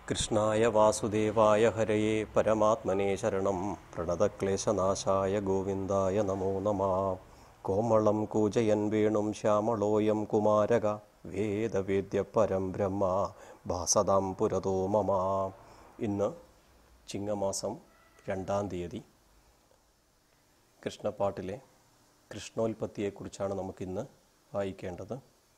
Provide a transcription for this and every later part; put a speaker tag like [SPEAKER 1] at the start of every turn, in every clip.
[SPEAKER 1] കൃഷ്ണായ വാസുദേവായ ഹരയേ പരമാത്മനേ ശരണം പ്രണതക്ലേശനാശായ ഗോവിന്ദായ നമോ നമ കോമളം കൂജയൻ വേണും ശ്യാമളോയം കുമാരക വേദവേദ്യ പരം ബ്രഹ്മ ഭാസതാം പുരതോ മമ ഇന്ന് ചിങ്ങമാസം രണ്ടാം തീയതി കൃഷ്ണപ്പാട്ടിലെ കൃഷ്ണോൽപത്തിയെക്കുറിച്ചാണ് നമുക്കിന്ന് വായിക്കേണ്ടത്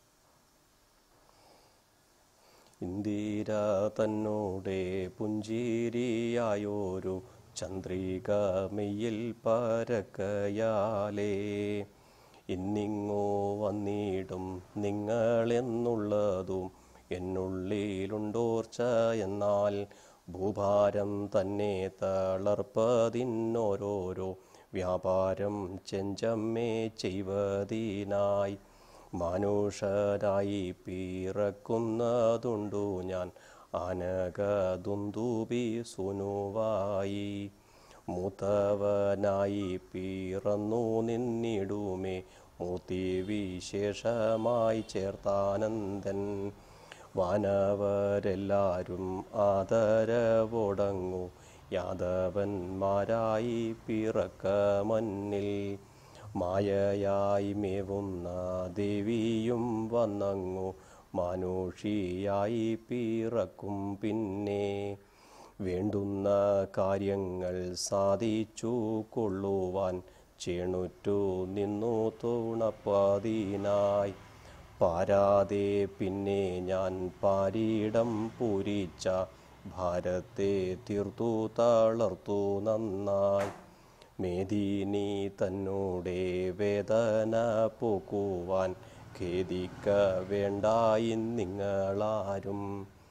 [SPEAKER 1] ഇന്ദിര തന്നോടെ പുഞ്ചിരിയായോരു ചന്ദ്രിക മെയ്യിൽ പരക്കയാലേ ഇന്നിങ്ങോ വന്നിടും നിങ്ങളെന്നുള്ളതും എന്നുള്ളിലുണ്ടോർച്ച എന്നാൽ ഭൂഭാരം തന്നെ തളർപ്പതിനോരോരോ വ്യാപാരം ചെഞ്ചമ്മേ ചെയ്വതിനായി മാനുഷരായി പിറക്കുന്നതുണ്ടു ഞാൻ ആനകദുന്ദുബി സുനുവായി മൂത്തവനായി പിറന്നു നിന്നിടുമേ മൂത്തി വിശേഷമായി ചേർത്താനന്ദൻ വാനവരെല്ലാരും ആദരവോടങ്ങു യാദവന്മാരായി പിറക്ക മന്നിൽ മായയായി മേവുന്ന ദേവിയും വന്നങ്ങു മാനുഷിയായി പിറക്കും പിന്നെ വേണ്ടുന്ന കാര്യങ്ങൾ സാധിച്ചു കൊള്ളുവാൻ ചേണുറ്റു നിന്നു തുണപ്പതിനായി പാരാതെ പിന്നെ ഞാൻ പാരിടം പൂരിച്ച ഭാരത്തെ തീർത്തു തളർത്തു നന്നായി മേദിനി തന്നോടെ വേദന പോക്കുവാൻ ഖേദിക്ക വേണ്ടായി നിങ്ങളാരും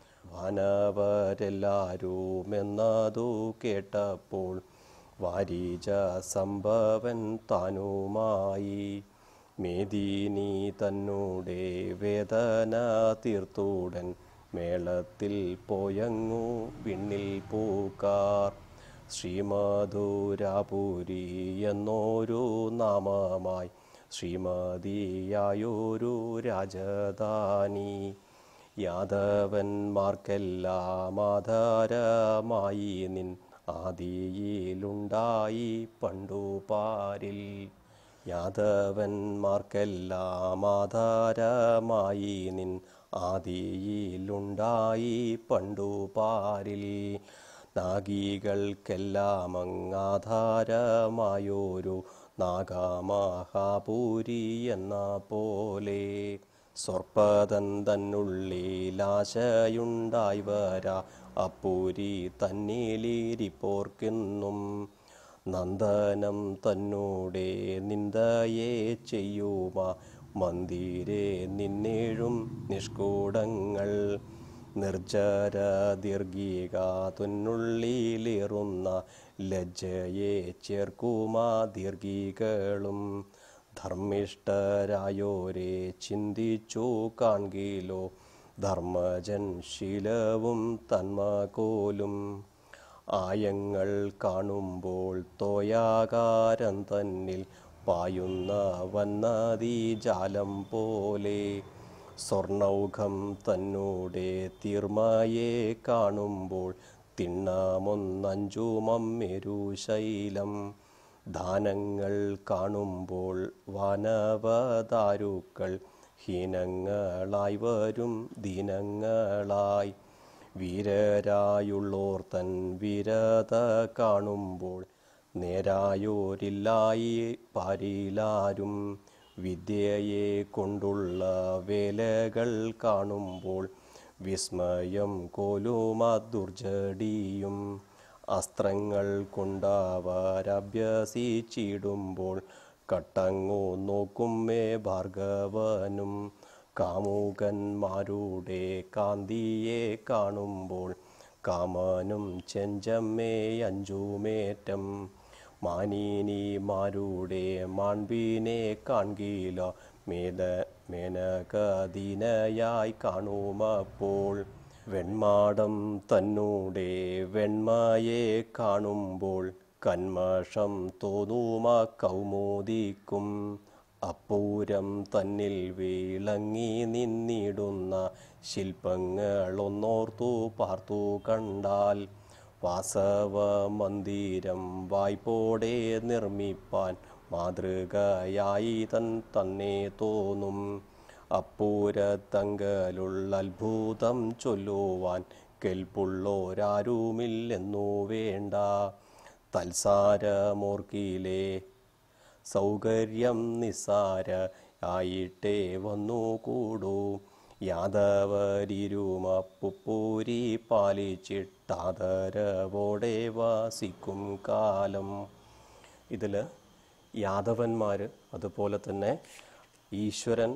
[SPEAKER 1] വാനവരെല്ലാരും എന്നതു കേട്ടപ്പോൾ വാരീജ സംഭവൻ താനുമായി മേദിനി തന്നോടെ വേദന തീർത്തൂടൻ മേളത്തിൽ പോയങ്ങു വിണ്ണിൽ പൂക്കാർ ശ്രീമധുരാപുരി എന്നൊരു നാമമായി ശ്രീമതിയായൊരു രാജധാനി യാദവന്മാർക്കെല്ലാം ആധാരമായി നിൻ ആദിയിലുണ്ടായി പണ്ടു പാരിൽ യാദവന്മാർക്കെല്ലാം ആധാരമായി നിൻ ആദിയിലുണ്ടായി പണ്ടു പാരിൽ നാഗികൾക്കെല്ലാം അങ്ങാധാരമായൊരു നാഗാമഹാപൂരി എന്ന പോലെ സ്വർപ്പതൻ തന്നുള്ളിലാശയുണ്ടായി വരാ അപ്പൂരി തന്നിലിരിപ്പോർക്കെന്നും നന്ദനം തന്നോടെ നിന്ദയെ ചെയ്യുമ മന്ദിരെ നിന്നേഴും നിഷ്കൂടങ്ങൾ നിർജര ദീർഘിക തുന്നുള്ളിലേറുന്ന ലജ്ജയെ ചേർക്കുമാ ദീർഘികളും ധർമ്മിഷ്ഠരായോരെ ചിന്തിച്ചു കാൺകിലോ ധർമ്മജൻ ശീലവും തന്മകോലും ആയങ്ങൾ കാണുമ്പോൾ തോയാകാരം തന്നിൽ പായുന്ന വന്നതി ജാലം പോലെ സ്വർണൗഘം തന്നോടെ തീർമയെ കാണുമ്പോൾ തിണ്ണമൊന്നഞ്ചുമമ്മേരു ശൈലം ദാനങ്ങൾ കാണുമ്പോൾ വാനവദാരുക്കൾ ഹീനങ്ങളായി വരും ദീനങ്ങളായി വീരരായുള്ളോർ തൻ വീരത കാണുമ്പോൾ നേരായോരില്ലായി പാരിലാരും വിദ്യയെ കൊണ്ടുള്ള വേലകൾ കാണുമ്പോൾ വിസ്മയം കോലുമ ദുർജടിയും അസ്ത്രങ്ങൾ കൊണ്ടവരഭ്യസിച്ചിടുമ്പോൾ കട്ടങ്ങു നോക്കുമേ ഭാർഗവനും കാമുകന്മാരുടെ കാന്തിയെ കാണുമ്പോൾ കാമനും ചെഞ്ചമ്മേ അഞ്ചുമേറ്റം മാനിനിമാരുടെ മാൺബീനെ കാൺകീല മേല മേനകദീനയായി കാണുമപ്പോൾ വെൺമാടം തന്നൂടെ വെണ്മയെ കാണുമ്പോൾ കന്മഷം തോന്നുമ കൗമോദിക്കും അപ്പൂരം തന്നിൽ വിളങ്ങി നിന്നിടുന്ന ശില്പങ്ങളൊന്നോർത്തു പാർത്തു കണ്ടാൽ വാസവ മന്ദിരം വായ്പോടെ നിർമ്മിപ്പാൻ മാതൃകയായി തൻ തന്നെ തോന്നും അപ്പൂരത്തങ്കലുള്ള അത്ഭുതം ചൊല്ലുവാൻ കെൽപ്പുള്ളോരാരുമില്ലെന്നു വേണ്ട തൽസാരമോർക്കിലെ സൗകര്യം നിസ്സാര ആയിട്ടേ വന്നു കൂടൂ യാദവരിരുമപ്പുപ്പൂരി പാലിച്ചിട്ടാദരവോടെ വാസിക്കും കാലം ഇതിൽ യാദവന്മാർ അതുപോലെ തന്നെ ഈശ്വരൻ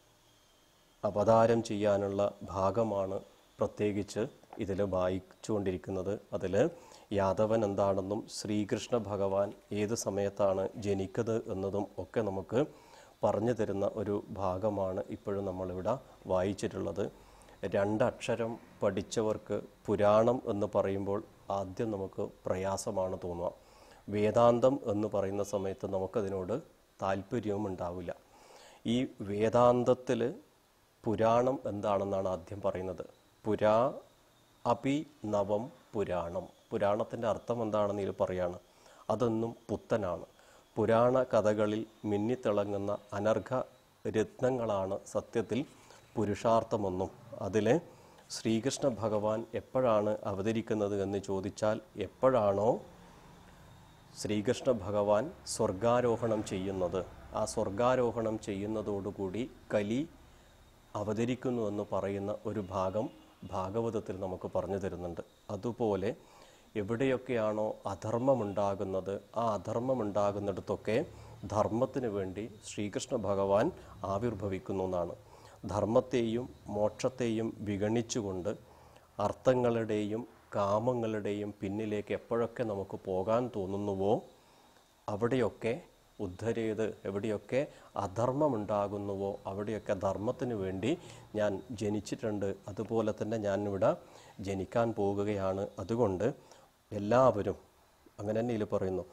[SPEAKER 1] അവതാരം ചെയ്യാനുള്ള ഭാഗമാണ് പ്രത്യേകിച്ച് ഇതിൽ വായിച്ചുകൊണ്ടിരിക്കുന്നത് അതിൽ യാദവൻ എന്താണെന്നും ശ്രീകൃഷ്ണ ഭഗവാൻ ഏത് സമയത്താണ് ജനിക്കുന്നത് എന്നതും ഒക്കെ നമുക്ക് പറഞ്ഞു തരുന്ന ഒരു ഭാഗമാണ് ഇപ്പോഴും നമ്മളിവിടെ വായിച്ചിട്ടുള്ളത് രണ്ടക്ഷരം പഠിച്ചവർക്ക് പുരാണം എന്ന് പറയുമ്പോൾ ആദ്യം നമുക്ക് പ്രയാസമാണ് തോന്നുക വേദാന്തം എന്ന് പറയുന്ന സമയത്ത് നമുക്കതിനോട് താല്പര്യവും ഉണ്ടാവില്ല ഈ വേദാന്തത്തിൽ പുരാണം എന്താണെന്നാണ് ആദ്യം പറയുന്നത് പുരാ അപി നവം പുരാണം പുരാണത്തിൻ്റെ അർത്ഥം എന്താണെന്ന് ഇതിൽ പറയാണ് അതൊന്നും പുത്തനാണ് പുരാണ കഥകളിൽ മിന്നിത്തിളങ്ങുന്ന അനർഘ രത്നങ്ങളാണ് സത്യത്തിൽ പുരുഷാർത്ഥമെന്നും അതിൽ ശ്രീകൃഷ്ണ ഭഗവാൻ എപ്പോഴാണ് അവതരിക്കുന്നത് എന്ന് ചോദിച്ചാൽ എപ്പോഴാണോ ശ്രീകൃഷ്ണ ഭഗവാൻ സ്വർഗാരോഹണം ചെയ്യുന്നത് ആ സ്വർഗാരോഹണം ചെയ്യുന്നതോടുകൂടി കലി അവതരിക്കുന്നു എന്ന് പറയുന്ന ഒരു ഭാഗം ഭാഗവതത്തിൽ നമുക്ക് പറഞ്ഞു തരുന്നുണ്ട് അതുപോലെ എവിടെയൊക്കെയാണോ അധർമ്മമുണ്ടാകുന്നത് ആ അധർമ്മമുണ്ടാകുന്നിടത്തൊക്കെ ധർമ്മത്തിന് വേണ്ടി ശ്രീകൃഷ്ണ ഭഗവാൻ ആവിർഭവിക്കുന്നു എന്നാണ് ധർമ്മത്തെയും മോക്ഷത്തെയും വിഗണിച്ചുകൊണ്ട് അർത്ഥങ്ങളുടെയും കാമങ്ങളുടെയും പിന്നിലേക്ക് എപ്പോഴൊക്കെ നമുക്ക് പോകാൻ തോന്നുന്നുവോ അവിടെയൊക്കെ ഉദ്ധരേത് എവിടെയൊക്കെ അധർമ്മമുണ്ടാകുന്നുവോ അവിടെയൊക്കെ ധർമ്മത്തിന് വേണ്ടി ഞാൻ ജനിച്ചിട്ടുണ്ട് അതുപോലെ തന്നെ ഞാൻ ഇവിടെ ജനിക്കാൻ പോകുകയാണ് അതുകൊണ്ട് എല്ലാവരും അങ്ങനെ തന്നെ ഇതിൽ പറയുന്നു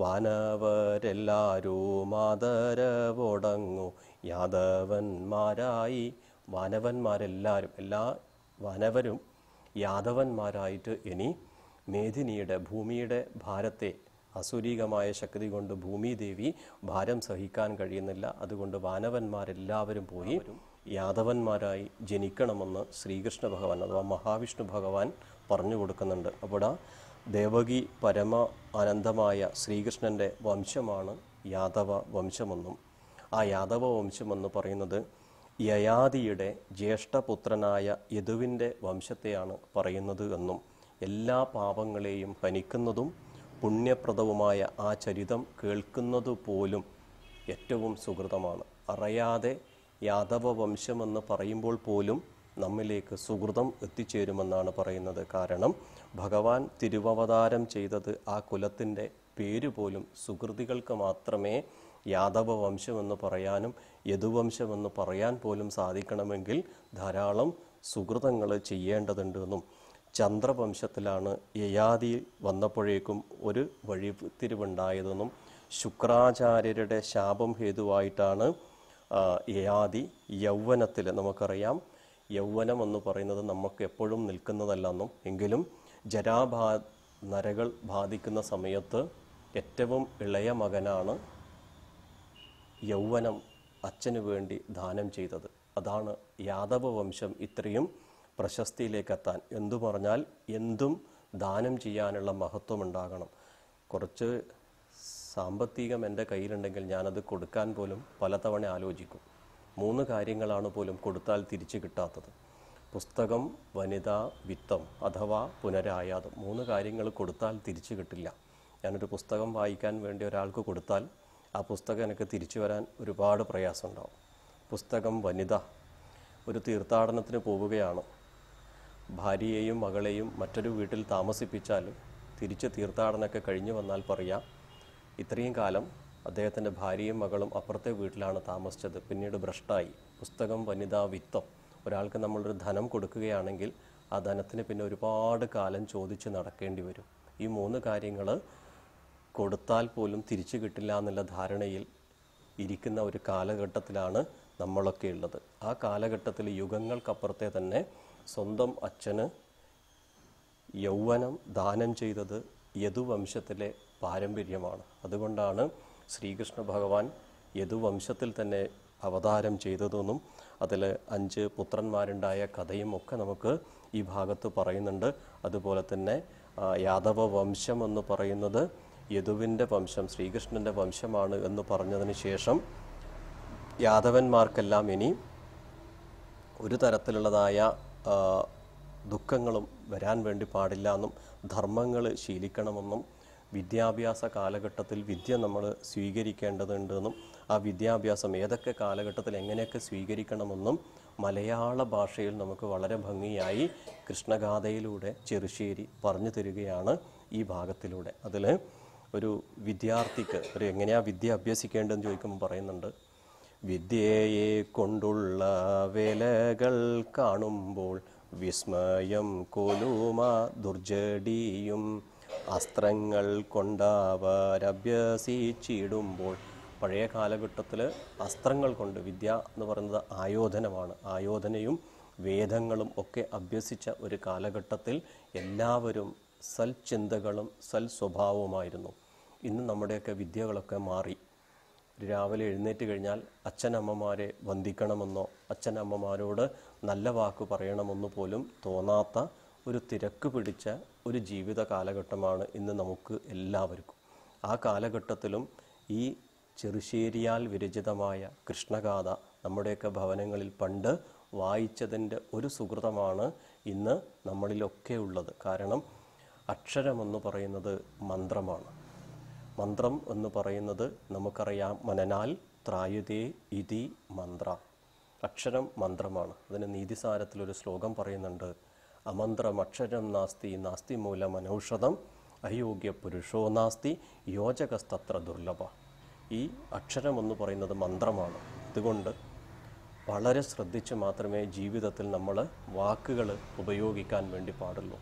[SPEAKER 1] വാനവരെല്ലാരും ആദരവോടങ്ങു യാദവന്മാരായി വാനവന്മാരെല്ലാവരും എല്ലാ വാനവരും യാദവന്മാരായിട്ട് ഇനി മേദിനിയുടെ ഭൂമിയുടെ ഭാരത്തെ അസുരീകമായ ശക്തി കൊണ്ട് ഭൂമിദേവി ഭാരം സഹിക്കാൻ കഴിയുന്നില്ല അതുകൊണ്ട് വാനവന്മാരെല്ലാവരും പോയി യാദവന്മാരായി ജനിക്കണമെന്ന് ശ്രീകൃഷ്ണ ഭഗവാൻ അഥവാ മഹാവിഷ്ണു ഭഗവാൻ പറഞ്ഞു കൊടുക്കുന്നുണ്ട് അവിടെ ദേവകി പരമ അനന്തമായ ശ്രീകൃഷ്ണൻ്റെ വംശമാണ് യാദവ വംശമെന്നും ആ യാദവ വംശമെന്ന് പറയുന്നത് യയാതിയുടെ ജ്യേഷ്ഠപുത്രനായ യദുവിൻ്റെ വംശത്തെയാണ് പറയുന്നത് എന്നും എല്ലാ പാപങ്ങളെയും ഹനിക്കുന്നതും പുണ്യപ്രദവുമായ ആ ചരിതം കേൾക്കുന്നത് പോലും ഏറ്റവും സുഹൃതമാണ് അറിയാതെ യാദവ വംശമെന്ന് പറയുമ്പോൾ പോലും നമ്മിലേക്ക് സുഹൃതം എത്തിച്ചേരുമെന്നാണ് പറയുന്നത് കാരണം ഭഗവാൻ തിരുവവതാരം ചെയ്തത് ആ കുലത്തിൻ്റെ പേര് പോലും സുഹൃതികൾക്ക് മാത്രമേ യാദവ വംശമെന്ന് പറയാനും യദുവംശമെന്ന് പറയാൻ പോലും സാധിക്കണമെങ്കിൽ ധാരാളം സുഹൃതങ്ങൾ ചെയ്യേണ്ടതുണ്ട് എന്നും ചന്ദ്രവംശത്തിലാണ് യയാതി വന്നപ്പോഴേക്കും ഒരു വഴിത്തിരിവുണ്ടായതെന്നും ശുക്രാചാര്യരുടെ ശാപം ഹേതുവായിട്ടാണ് ആ, യയാതി യൗവനത്തിൽ നമുക്കറിയാം യൗവനം എന്ന് പറയുന്നത് നമുക്ക് എപ്പോഴും നിൽക്കുന്നതല്ലെന്നും എങ്കിലും ജരാബാ നരകൾ ബാധിക്കുന്ന സമയത്ത് ഏറ്റവും ഇളയ മകനാണ് യൗവനം അച്ഛന് വേണ്ടി ദാനം ചെയ്തത് അതാണ് യാദവ വംശം ഇത്രയും പ്രശസ്തിയിലേക്കെത്താൻ എന്തു പറഞ്ഞാൽ എന്തും ദാനം ചെയ്യാനുള്ള മഹത്വം ഉണ്ടാകണം കുറച്ച് സാമ്പത്തികം എൻ്റെ കയ്യിലുണ്ടെങ്കിൽ ഞാനത് കൊടുക്കാൻ പോലും പലതവണ ആലോചിക്കും മൂന്ന് കാര്യങ്ങളാണ് പോലും കൊടുത്താൽ തിരിച്ചു കിട്ടാത്തത് പുസ്തകം വനിത വിത്തം അഥവാ പുനരായാതം മൂന്ന് കാര്യങ്ങൾ കൊടുത്താൽ തിരിച്ചു കിട്ടില്ല ഞാനൊരു പുസ്തകം വായിക്കാൻ വേണ്ടി ഒരാൾക്ക് കൊടുത്താൽ ആ പുസ്തകം എനിക്ക് തിരിച്ചു വരാൻ ഒരുപാട് പ്രയാസമുണ്ടാവും പുസ്തകം വനിത ഒരു തീർത്ഥാടനത്തിന് പോവുകയാണ് ഭാര്യയെയും മകളെയും മറ്റൊരു വീട്ടിൽ താമസിപ്പിച്ചാൽ തിരിച്ച് തീർത്ഥാടനമൊക്കെ കഴിഞ്ഞു വന്നാൽ പറയാം ഇത്രയും കാലം അദ്ദേഹത്തിൻ്റെ ഭാര്യയും മകളും അപ്പുറത്തെ വീട്ടിലാണ് താമസിച്ചത് പിന്നീട് ഭ്രഷ്ടായി പുസ്തകം വനിതാ വിത്തം ഒരാൾക്ക് നമ്മളൊരു ധനം കൊടുക്കുകയാണെങ്കിൽ ആ ധനത്തിന് പിന്നെ ഒരുപാട് കാലം ചോദിച്ച് നടക്കേണ്ടി വരും ഈ മൂന്ന് കാര്യങ്ങൾ കൊടുത്താൽ പോലും തിരിച്ചു കിട്ടില്ല എന്നുള്ള ധാരണയിൽ ഇരിക്കുന്ന ഒരു കാലഘട്ടത്തിലാണ് നമ്മളൊക്കെ ഉള്ളത് ആ കാലഘട്ടത്തിൽ യുഗങ്ങൾക്കപ്പുറത്തെ തന്നെ സ്വന്തം അച്ഛന് യൗവനം ദാനം ചെയ്തത് യദുവംശത്തിലെ പാരമ്പര്യമാണ് അതുകൊണ്ടാണ് ശ്രീകൃഷ്ണ ഭഗവാൻ യദുവംശത്തിൽ തന്നെ അവതാരം ചെയ്തതെന്നും അതിൽ അഞ്ച് പുത്രന്മാരുണ്ടായ കഥയും ഒക്കെ നമുക്ക് ഈ ഭാഗത്ത് പറയുന്നുണ്ട് അതുപോലെ തന്നെ ആ, യാദവ വംശം എന്ന് പറയുന്നത് യദുവിൻ്റെ വംശം ശ്രീകൃഷ്ണൻ്റെ വംശമാണ് എന്ന് പറഞ്ഞതിന് ശേഷം യാദവന്മാർക്കെല്ലാം ഇനി ഒരു തരത്തിലുള്ളതായ ആ, ദുഃഖങ്ങളും വരാൻ വേണ്ടി പാടില്ല എന്നും ധർമ്മങ്ങൾ ശീലിക്കണമെന്നും വിദ്യാഭ്യാസ കാലഘട്ടത്തിൽ വിദ്യ നമ്മൾ സ്വീകരിക്കേണ്ടതുണ്ടെന്നും ആ വിദ്യാഭ്യാസം ഏതൊക്കെ കാലഘട്ടത്തിൽ എങ്ങനെയൊക്കെ സ്വീകരിക്കണമെന്നും മലയാള ഭാഷയിൽ നമുക്ക് വളരെ ഭംഗിയായി കൃഷ്ണഗാഥയിലൂടെ ചെറുശ്ശേരി പറഞ്ഞു തരികയാണ് ഈ ഭാഗത്തിലൂടെ അതിൽ ഒരു വിദ്യാർത്ഥിക്ക് ഒരു എങ്ങനെയാ വിദ്യ അഭ്യസിക്കേണ്ടതെന്ന് ചോദിക്കുമ്പോൾ പറയുന്നുണ്ട് വിദ്യയെ കൊണ്ടുള്ള വേലകൾ കാണുമ്പോൾ വിസ്മയം കൊലുമ ദുർജടിയും അസ്ത്രങ്ങൾ കൊണ്ടവരഭ്യസിച്ചിടുമ്പോൾ പഴയ കാലഘട്ടത്തിൽ അസ്ത്രങ്ങൾ കൊണ്ട് വിദ്യ എന്ന് പറയുന്നത് ആയോധനമാണ് ആയോധനയും വേദങ്ങളും ഒക്കെ അഭ്യസിച്ച ഒരു കാലഘട്ടത്തിൽ എല്ലാവരും സൽചിന്തകളും സൽ സ്വഭാവവുമായിരുന്നു ഇന്ന് നമ്മുടെയൊക്കെ വിദ്യകളൊക്കെ മാറി രാവിലെ എഴുന്നേറ്റ് കഴിഞ്ഞാൽ അച്ഛനമ്മമാരെ വന്ദിക്കണമെന്നോ അച്ഛനമ്മമാരോട് നല്ല വാക്ക് പറയണമെന്നോ പോലും തോന്നാത്ത ഒരു തിരക്ക് പിടിച്ച ഒരു ജീവിത കാലഘട്ടമാണ് ഇന്ന് നമുക്ക് എല്ലാവർക്കും ആ കാലഘട്ടത്തിലും ഈ ചെറുശ്ശേരിയാൽ വിരചിതമായ കൃഷ്ണഗാഥ നമ്മുടെയൊക്കെ ഭവനങ്ങളിൽ പണ്ട് വായിച്ചതിൻ്റെ ഒരു സുഹൃതമാണ് ഇന്ന് നമ്മളിലൊക്കെ ഉള്ളത് കാരണം അക്ഷരമെന്ന് പറയുന്നത് മന്ത്രമാണ് മന്ത്രം എന്ന് പറയുന്നത് നമുക്കറിയാം മനനാൽ ത്രായുതേ ഇതി മന്ത്ര അക്ഷരം മന്ത്രമാണ് അതിന് നീതിസാരത്തിലൊരു ശ്ലോകം പറയുന്നുണ്ട് അമന്ത്രം അക്ഷരം നാസ്തി നാസ്തി മൂലം അനൗഷധം അയോഗ്യ പുരുഷോ നാസ്തി യോജകസ്തത്ര ദുർലഭ ഈ അക്ഷരം എന്ന് പറയുന്നത് മന്ത്രമാണ് അതുകൊണ്ട് വളരെ ശ്രദ്ധിച്ച് മാത്രമേ ജീവിതത്തിൽ നമ്മൾ വാക്കുകൾ ഉപയോഗിക്കാൻ വേണ്ടി പാടുള്ളൂ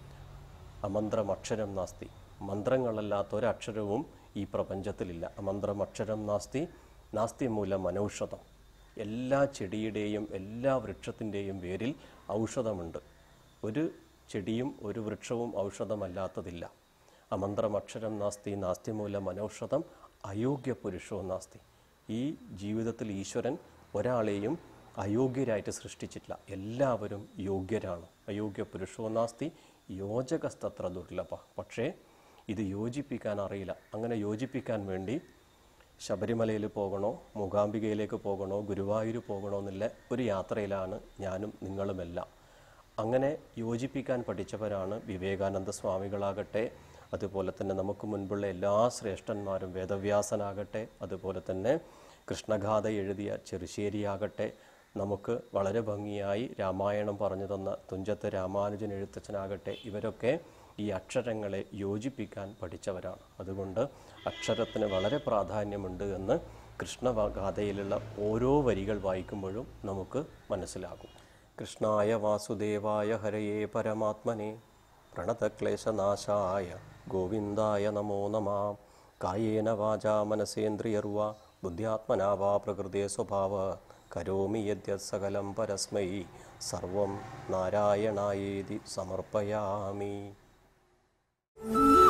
[SPEAKER 1] അമന്ത്രം അക്ഷരം നാസ്തി മന്ത്രങ്ങളല്ലാത്ത ഒരക്ഷരവും ഈ പ്രപഞ്ചത്തിലില്ല അമന്ത്രം അക്ഷരം നാസ്തി നാസ്തി മൂലം അനൗഷധം എല്ലാ ചെടിയുടെയും എല്ലാ വൃക്ഷത്തിൻ്റെയും പേരിൽ ഔഷധമുണ്ട് ഒരു ചെടിയും ഒരു വൃക്ഷവും ഔഷധമല്ലാത്തതില്ല അമന്ത്രം അക്ഷരം നാസ്തി നാസ്തി മൂലം അനൗഷധം അയോഗ്യ പുരുഷോ നാസ്തി ഈ ജീവിതത്തിൽ ഈശ്വരൻ ഒരാളെയും അയോഗ്യരായിട്ട് സൃഷ്ടിച്ചിട്ടില്ല എല്ലാവരും യോഗ്യരാണ് അയോഗ്യ പുരുഷോ നാസ്തി യോജകസ്തത്ര ദുർലഭ പക്ഷേ ഇത് യോജിപ്പിക്കാൻ അറിയില്ല അങ്ങനെ യോജിപ്പിക്കാൻ വേണ്ടി ശബരിമലയിൽ പോകണോ മൂകാംബികയിലേക്ക് പോകണോ ഗുരുവായൂർ പോകണോ എന്നുള്ള ഒരു യാത്രയിലാണ് ഞാനും നിങ്ങളുമെല്ലാം അങ്ങനെ യോജിപ്പിക്കാൻ പഠിച്ചവരാണ് വിവേകാനന്ദ സ്വാമികളാകട്ടെ അതുപോലെ തന്നെ നമുക്ക് മുൻപുള്ള എല്ലാ ശ്രേഷ്ഠന്മാരും വേദവ്യാസനാകട്ടെ അതുപോലെ തന്നെ കൃഷ്ണഗാഥ എഴുതിയ ചെറുശ്ശേരിയാകട്ടെ നമുക്ക് വളരെ ഭംഗിയായി രാമായണം പറഞ്ഞു തന്ന തുഞ്ചത്ത് രാമാനുജൻ എഴുത്തച്ഛനാകട്ടെ ഇവരൊക്കെ ഈ അക്ഷരങ്ങളെ യോജിപ്പിക്കാൻ പഠിച്ചവരാണ് അതുകൊണ്ട് അക്ഷരത്തിന് വളരെ പ്രാധാന്യമുണ്ട് എന്ന് കൃഷ്ണഗാഥയിലുള്ള ഓരോ വരികൾ വായിക്കുമ്പോഴും നമുക്ക് മനസ്സിലാകും കൃഷ്ണായ വാസുദേവായ ഹരയേ പരമാത്മനെ പ്രണതക്ലേശനാശായ ഗോവിന്ദായ നമോ നമ കായേന വാചാ മനസേന്ദ്രിയർവ ബുദ്ധ്യാത്മനാ വാ പ്രകൃതേ സ്വഭാവ കരോമി യദ്യത് സകലം പരസ്മൈ സർവം നാരായണായേതി സമർപ്പയാമി